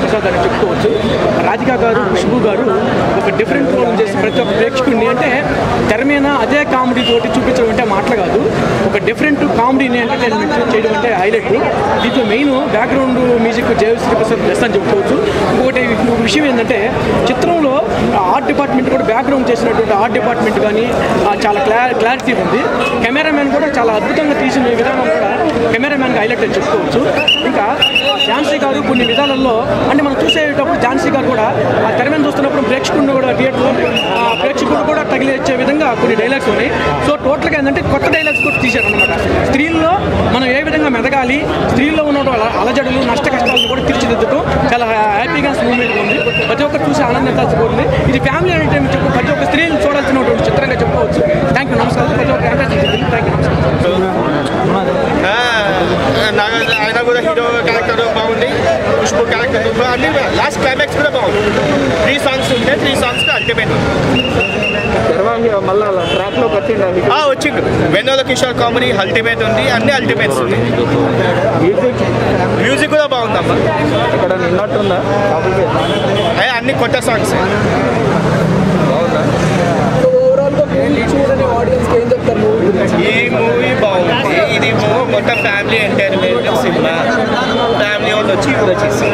ప్రసాద్ అని చెప్పుకోవచ్చు రాధిక గారు ఖుష్బు గారు ఒక డిఫరెంట్ రోల్ చేసి ప్రతి ఒక్క ప్రేక్షకుడిని అంటే తెర మీద అదే కామెడీ తోటి చూపించడం అంటే మాటలు కాదు ఒక డిఫరెంట్ కామెడీని ఎంటర్టైన్మెంట్ చేయడం అంటే హైలైట్ దీంట్లో main background music Jayashree Prasad best అని చెప్పుకోవచ్చు ఇంకొకటి ఇంకొక విషయం ఏంటంటే చిత్రంలో ఆర్ట్ డిపార్ట్మెంట్ కూడా బ్యాక్గ్రౌండ్ చేసినటువంటి ఆర్ట్ డిపార్ట్మెంట్ కానీ ఆ, చాలా క్లా క్లారిటీ ఉంది కెమెరామెన్ కూడా చాలా అద్భుతంగా తీసిన విధానం కూడా కెమెరామెన్ హైలైట్ అని చెప్పుకోవచ్చు ఇంకా ఝాన్సీ గారు కొన్ని విధానాల్లో అంటే మనం చూసేటప్పుడు ఝాన్సీ గారు కూడా ఆ తెర మీద చూస్తున్నప్పుడు ప్రేక్షకుడిని కూడా థియేటర్లో ఆ ప్రేక్షకుడు కూడా తగిలిచ్చే విధంగా కొన్ని డైలాగ్స్ ఉన్నాయి సో టోటల్గా ఏంటంటే కొత్త డైలాగ్స్ కూడా తీశారనమాట స్త్రీల్లో మనం ఏ విధంగా మెదగాలి స్త్రీల్లో ఉన్న అల- అలజడులు నష్ట కష్టాలను కూడా తీర్చిదిద్దడం చాలా హ్యాపీగా మూమెంట్ ఉంది ప్రతి ఒక్కరు చూసి ఆనందించాల్సి కోరింది ఇది ఫ్యామిలీ ఎంటర్టైన్మెంట్ చెప్పు ప్రతి ఒక్క స్త్రీని చూడాల్సినటువంటి చిత్రంగా చెప్పుకోవచ్చు థ్యాంక్ యూ నమస్కారం ప్రతి ఒక్క ఎంటర్టైన్మెంట్ థ్యాంక్ యూ నమస్కారం నాగ ఆయన కూడా హీరో క్యారెక్టర్ బాగుంది పుష్పు క్యారెక్టర్ అన్ని లాస్ట్ క్లైమాక్స్ కూడా బాగుంది త్రీ సాంగ్స్ ఉంటే త్రీ సాంగ్స్ అల్టిమేట్ మళ్ళీ ట్రాక్ లోకి వచ్చిండ వచ్చిండు వెన్నోల కిషోర్ కామెడీ అల్టిమేట్ ఉంది అన్ని అల్టిమేట్స్ ఉంది మ్యూజిక్ మ్యూజిక్ కూడా బాగుందమ్మా ఇక్కడ నిన్నట్టుందా అయ్యా అన్ని కొత్త సాంగ్స్ ఈ మూవీ బాగుంది ఇది మూవీ మొత్తం ఫ్యామిలీ ఎంటర్టైన్మెంట్ సినిమా ఫ్యామిలీ వాళ్ళు వచ్చి ఇప్పుడు వచ్చేసి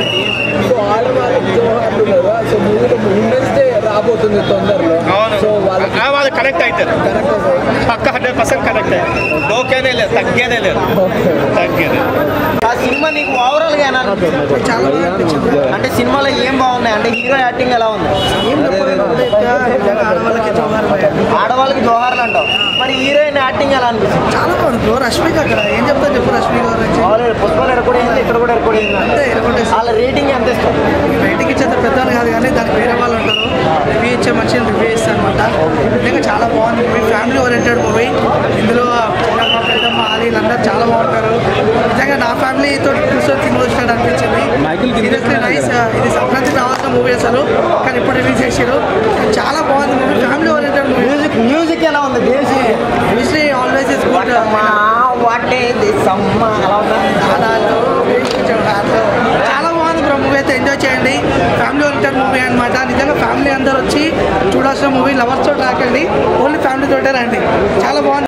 రాబోతుంది తొందరలో అవును సో వాళ్ళకి ఆ, వాళ్ళు కనెక్ట్ అవుతారు పక్క హండ్రెడ్ పర్సెంట్ కనెక్ట్ అవుతారు ఓకేనే లేదు తగ్గేదే లేదు తగ్గేదే ఆ సినిమా నీకు ఓవరాల్ గా ఎలా అనిపించింది? చాలా బాగా అనిపించింది అంటే సినిమాలో ఏం బాగున్నాయి అంటే హీరో యాక్టింగ్ ఎలా ఉంది ఏం చెప్పలేదు ఆడవాళ్ళకి జోహార్ భయ్యా. ఆడవాళ్ళకి జోహార్లు అంటావు మరి హీరోయిన్ యాక్టింగ్ ఎలా అనిపిస్తుంది చాలా బాగుంది బ్రో రష్మిక అక్కడ ఏం చెప్తా చెప్పు రష్మిక గురించి ఆల్రెడీ పుష్పలు ఎరకొడింది ఇక్కడ కూడా ఎరకొడింది అంతే ఎరగొట్టేసి వాళ్ళ రేటింగ్ ఎంత ఇష్టం రేటింగ్ ఇచ్చేంత పెద్దవాళ్ళు కాదు కానీ దానికి వేరే వాళ్ళు ఉంటారు రివ్యూ ఇచ్చే మంచిగా రివ్యూ ఇస్తాను అనమాట నిజంగా చాలా బాగుంది మూవీ ఫ్యామిలీ ఓరియంటెడ్ మూవీ ఇందులో చిన్నమ్మ పెద్దమ్మ ఆలి వీళ్ళందరూ చాలా బాగుంటారు నిజంగా నా ఫ్యామిలీతో కూర్చొని సినిమా వచ్చినట్టు అనిపించింది సీరియస్లీ నైస్ ఇది సంక్రాంతికి రావాల్సిన మూవీ అసలు కానీ ఇప్పుడు రిలీజ్ చేసారు చాలా బాగుంది movie family oriented movie music music ఎలా ఉంది దేశీ యూస్లీ ఆల్వేస్ ఇస్ గుడ్ వాటే సమ్మ అలా ఉందా ఆడాలు కొంచెం ఆటలు. చాలా బాగుంది బ్రో మూవీ అయితే ఎంజాయ్ చేయండి ఫ్యామిలీ ఓరియంటెడ్ మూవీ అనమాట నిజంగా ఫ్యామిలీ అందరూ వచ్చి చూడాల్సిన మూవీ లవర్స్ తోటి రాకండి ఓన్లీ ఫ్యామిలీ తోటే రండి చాలా బాగుంది